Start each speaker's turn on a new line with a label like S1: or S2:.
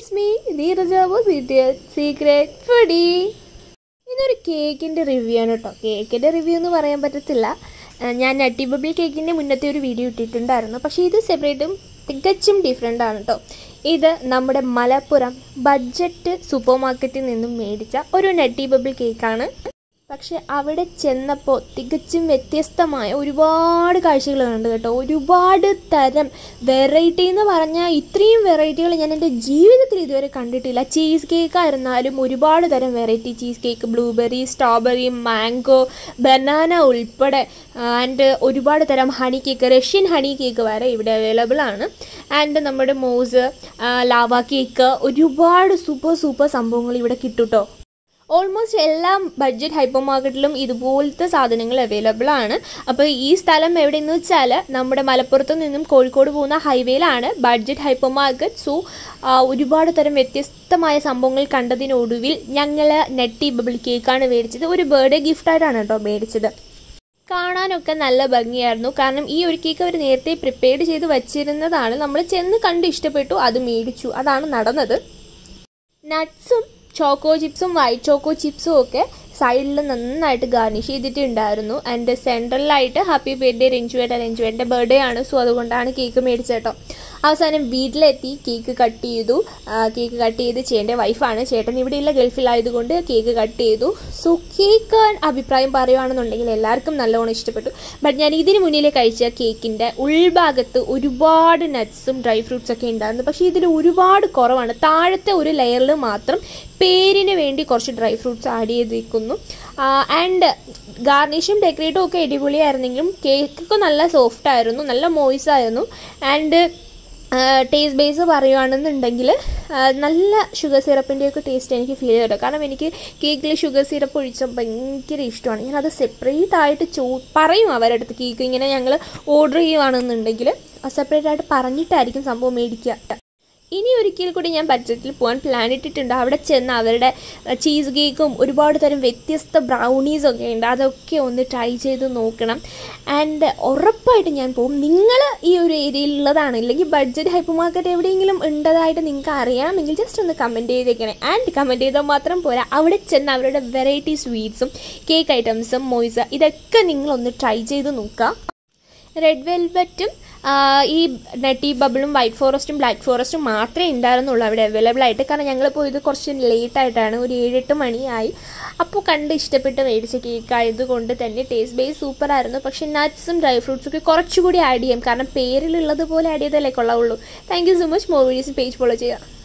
S1: it's me Neeraja secret foodie ഇതൊരു കേക്കിൻ്റെ review ആണ് കേട്ടോ കേക്കിൻ്റെ റിവ്യൂ എന്ന് പറയാൻ പറ്റത്തില്ല ആ, ഞാൻ നട്ടി ബബിൾ കേക്കിൻ്റെ മുന്നത്തെ ഒരു വീഡിയോ ഇട്ടിട്ടുണ്ടായിരുന്നു പക്ഷേ ഇത് സെപ്പറേറ്റും തികച്ചും ഡിഫറെൻ്റ് ആണ് കേട്ടോ ഇത് നമ്മുടെ മലപ്പുറം ബഡ്ജറ്റ് സൂപ്പർ മാർക്കറ്റിൽ നിന്നും മേടിച്ച ഒരു നട്ടി ബബിൾ കേക്കാണ് പക്ഷെ അവിടെ ചെന്നപ്പോൾ തികച്ചും വ്യത്യസ്തമായ ഒരുപാട് കാഴ്ചകൾ കണ്ടു കേട്ടോ ഒരുപാട് തരം വെറൈറ്റി എന്ന് പറഞ്ഞാൽ ഇത്രയും വെറൈറ്റികൾ ഞാൻ എൻ്റെ ജീവിതത്തിൽ ഇതുവരെ കണ്ടിട്ടില്ല ചീസ് കേക്ക് ആയിരുന്നാലും ഒരുപാട് തരം variety cheese cake blueberry strawberry mango banana ഉൾപ്പെടെ ആൻഡ് ഒരുപാട് തരം honey cake Russian honey cake വരെ ഇവിടെ അവൈലബിൾ ആണ് ആൻഡ് നമ്മുടെ മോസ് ലാവ കേക്ക് ഒരുപാട് സൂപ്പർ സൂപ്പർ സംഭവങ്ങൾ ഇവിടെ കിട്ടും കേട്ടോ ഓൾമോസ്റ്റ് എല്ലാ ബഡ്ജറ്റ് ഹൈപ്പർ മാർക്കറ്റിലും ഇതുപോലത്തെ സാധനങ്ങൾ അവൈലബിൾ ആണ് അപ്പോൾ ഈ സ്ഥലം എവിടെയെന്ന് വെച്ചാൽ നമ്മുടെ മലപ്പുറത്ത് നിന്നും കോഴിക്കോട് പോകുന്ന ഹൈവേയിലാണ് ബഡ്ജറ്റ് ഹൈപ്പർ മാർക്കറ്റ് സോ ഒരുപാട് തരം വ്യത്യസ്തമായ സംഭവങ്ങൾ കണ്ടതിനൊടുവിൽ ഞങ്ങൾ നെട്ടി ബബിൾ കേക്കാണ് മേടിച്ചത് ഒരു ബർത്ത്ഡേ ഗിഫ്റ്റായിട്ടാണ് കേട്ടോ മേടിച്ചത് കാണാനൊക്കെ നല്ല ഭംഗിയായിരുന്നു കാരണം ഈ ഒരു കേക്ക് അവർ നേരത്തെ പ്രിപ്പയർ ചെയ്ത് വച്ചിരുന്നതാണ് നമ്മൾ ചെന്ന് കണ്ട് ഇഷ്ടപ്പെട്ടു അത് മേടിച്ചു അതാണ് നടന്നത് നട്ട്സും ചോക്കോ ചിപ്സും വൈറ്റ് ചോക്കോ ചിപ്സും ഒക്കെ സൈഡിൽ നന്നായിട്ട് ഗാർണിഷ് ചെയ്തിട്ടുണ്ടായിരുന്നു ആൻഡ് സെൻട്രലായിട്ട് ഹാപ്പി ബർത്ത്ഡേ രഞ്ജുവേട്ട രഞ്ജുവേട്ടൻ്റെ ബർത്ത്ഡേ ആണ് സോ അതുകൊണ്ടാണ് കേക്ക് മേടിച്ചത് കേട്ടോ അവസാനം വീട്ടിലെത്തി കേക്ക് കട്ട് ചെയ്തു കേക്ക് കട്ട് ചെയ്ത് ചേട്ടൻ്റെ വൈഫാണ് ചേട്ടൻ ഇവിടെയുള്ള ഗൾഫിലായതുകൊണ്ട് കേക്ക് കട്ട് ചെയ്തു സോ കേക്ക് അഭിപ്രായം പറയുകയാണെന്നുണ്ടെങ്കിൽ എല്ലാവർക്കും നല്ലോണം ഇഷ്ടപ്പെട്ടു ബട്ട് ഞാൻ ഇതിന് മുന്നിൽ കഴിച്ച കേക്കിൻ്റെ ഉൾഭാഗത്ത് ഒരുപാട് നട്ട്സും ഡ്രൈ ഫ്രൂട്ട്സ് ഒക്കെ ഉണ്ടായിരുന്നു പക്ഷേ ഇതിൽ ഒരുപാട് കുറവാണ് താഴത്തെ ഒരു ലെയറിൽ മാത്രം പേരിന് വേണ്ടി കുറച്ച് ഡ്രൈ ഫ്രൂട്ട്സ് ആഡ് ചെയ്തിരിക്കുന്നു ആൻഡ് ഗാർണിഷും ഡെക്കറേറ്റും ഒക്കെ അടിപൊളിയായിരുന്നെങ്കിലും കേക്കൊക്കെ നല്ല സോഫ്റ്റ് ആയിരുന്നു നല്ല മോയ്സ് ആയിരുന്നു ആൻഡ് ടേസ്റ്റ് ബേസ് പറയുകയാണെന്നുണ്ടെങ്കിൽ നല്ല ഷുഗർ സിറപ്പിൻ്റെയൊക്കെ ടേസ്റ്റ് എനിക്ക് ഫീൽ ചെയ്തു കാരണം എനിക്ക് കേക്കിൽ ഷുഗർ സിറപ്പ് ഒഴിച്ച ഭയങ്കര ഇഷ്ടമാണ് ഞാനത് സെപ്പറേറ്റ് ആയിട്ട് ചോ പറയും അവരുടെ അടുത്ത് കേക്ക് ഇങ്ങനെ ഞങ്ങൾ ഓർഡർ ചെയ്യുകയാണെന്നുണ്ടെങ്കിൽ സെപ്പറേറ്റ് ആയിട്ട് പറഞ്ഞിട്ടായിരിക്കും സംഭവം മേടിക്കുക ഇനി ഒരിക്കൽ കൂടി ഞാൻ ബഡ്ജറ്റിൽ പോകാൻ പ്ലാൻ ഇട്ടിട്ടുണ്ട് അവിടെ ചെന്ന് അവരുടെ ചീസ് കേക്കും ഒരുപാട് തരം വ്യത്യസ്ത ബ്രൗണീസ് ഒക്കെ ഉണ്ട് അതൊക്കെ ഒന്ന് ട്രൈ ചെയ്ത് നോക്കണം ആൻഡ് ഉറപ്പായിട്ട് ഞാൻ പോകും നിങ്ങൾ ഈ ഒരു ഏരിയയിലുള്ളതാണ് ഇല്ലെങ്കിൽ ബഡ്ജറ്റ് ഹൈപ്പർ മാർക്കറ്റ് എവിടെയെങ്കിലും ഉണ്ടതായിട്ട് നിങ്ങൾക്ക് അറിയാമെങ്കിൽ ജസ്റ്റ് ഒന്ന് കമൻറ്റ് ചെയ്തേക്കണേ ആൻഡ് കമൻറ്റ് ചെയ്താൽ മാത്രം പോരാ അവിടെ ചെന്ന് അവരുടെ വെറൈറ്റി സ്വീറ്റ്സും കേക്ക് ഐറ്റംസും മൊയ്സ ഇതൊക്കെ നിങ്ങളൊന്ന് ട്രൈ ചെയ്ത് നോക്കുക റെഡ് വെൽവെറ്റും ഈ നട്ടി ബബിളും വൈറ്റ് ഫോറസ്റ്റും ബ്ലാക്ക് ഫോറസ്റ്റും മാത്രമേ ഉണ്ടായിരുന്നുള്ളൂ അവിടെ അവൈലബിൾ ആയിട്ട് കാരണം ഞങ്ങൾ പോയത് കുറച്ച് ലേറ്റ് ആയിട്ടാണ് ഒരു ഏഴെട്ട് മണിയായി അപ്പോൾ കണ്ട് ഇഷ്ടപ്പെട്ട് മേടിച്ച കേക്ക് ആയതുകൊണ്ട് തന്നെ ടേസ്റ്റ് ബേസ് സൂപ്പർ ആയിരുന്നു പക്ഷേ നട്ട്സും ഡ്രൈ ഫ്രൂട്ട്സും ഒക്കെ കുറച്ചുകൂടി ആഡ് ചെയ്യാം കാരണം പേരിലുള്ളത് പോലെ ആഡ് ചെയ്താലേ കൊള്ളാവുള്ളൂ thank you so much more videos page follow ചെയ്യുക